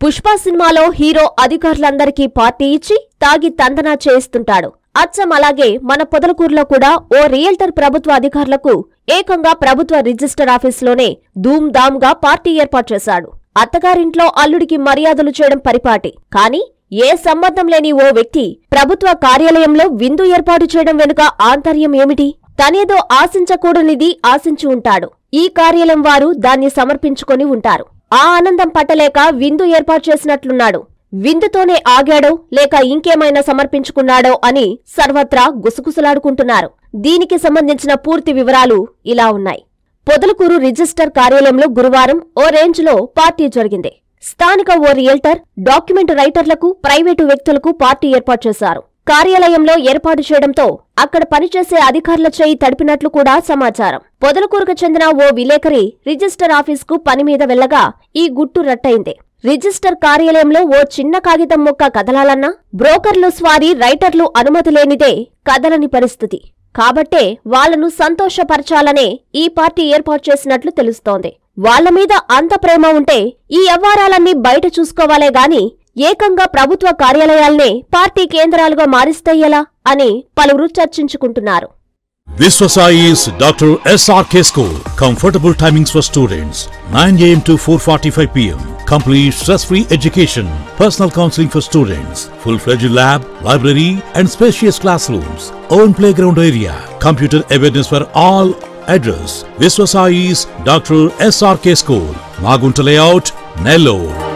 పుష్ప సినిమాలో హీరో అధికారులందరికీ పార్టీ ఇచ్చి తాగి తందనా చేయిస్తుంటాడు అచ్చం అలాగే మన పొదలకూరులో కూడా ఓ రియల్టర్ ప్రభుత్వ అధికారులకు ఏకంగా ప్రభుత్వ రిజిస్టర్ ఆఫీసులోనే ధూమ్ ధామ్ గా పార్టీ ఏర్పాటు చేశాడు అత్తగారింట్లో అల్లుడికి మర్యాదలు చేయడం పరిపాటి కాని ఏ సంబంధం లేని ఓ వ్యక్తి ప్రభుత్వ కార్యాలయంలో విందు ఏర్పాటు చేయడం వెనుక ఆంతర్యం ఏమిటి తనేదో ఆశించకూడనిది ఆశించి ఉంటాడు ఈ కార్యాలయం వారు దాన్ని సమర్పించుకొని ఉంటారు ఆ ఆనందం పట్టలేక విందు ఏర్పాటు చేసినట్లున్నాడు విందుతోనే ఆగాడో లేక ఇంకేమైనా సమర్పించుకున్నాడో అని సర్వత్రా గుసగుసలాడుకుంటున్నారు దీనికి సంబంధించిన పూర్తి వివరాలు ఇలా ఉన్నాయి పొదలకూరు రిజిస్టర్ కార్యాలయంలో గురువారం ఓ రేంజ్లో పార్టీ జరిగింది స్థానిక ఓ రియల్టర్ డాక్యుమెంట్ రైటర్లకు ప్రైవేటు వ్యక్తులకు పార్టీ ఏర్పాటు చేశారు కార్యాలయంలో ఏర్పాటు చేయడంతో అక్కడ పనిచేసే అధికారుల చేయి తడిపినట్లు కూడా సమాచారం పొదలకూరుకు చెందిన ఓ విలేకరి రిజిస్టర్ ఆఫీస్కు పని మీద వెళ్లగా ఈ గుట్టు రట్టయింది రిజిస్టర్ కార్యాలయంలో ఓ చిన్న కాగితం ముక్క కదలాలన్నా బ్రోకర్లు స్వారీ రైటర్లు అనుమతి లేనిదే కదలని పరిస్థితి కాబట్టే వాళ్లను సంతోషపరచాలనే ఈ పార్టీ ఏర్పాటు చేసినట్లు తెలుస్తోంది వాళ్ల మీద అంత ప్రేమ ఉంటే ఈ వ్యవహారాలన్నీ బయట చూసుకోవాలే గాని ఏకంగా ప్రభుత్వ కార్యాలయాల్నే పార్టీ కేంద్రాలుగా మారిస్తే ఎలా అని పలువురు చర్చించుకుంటున్నారు Viswasai is Dr. SRK School. Comfortable timings for students 9 am to 4:45 pm. Complete stress-free education. Personal counseling for students. Full-fledged lab, library, and spacious classrooms. Own playground area. Computer awareness for all. Address: Viswasai's Dr. SRK School. Magunta Layout, Nellore.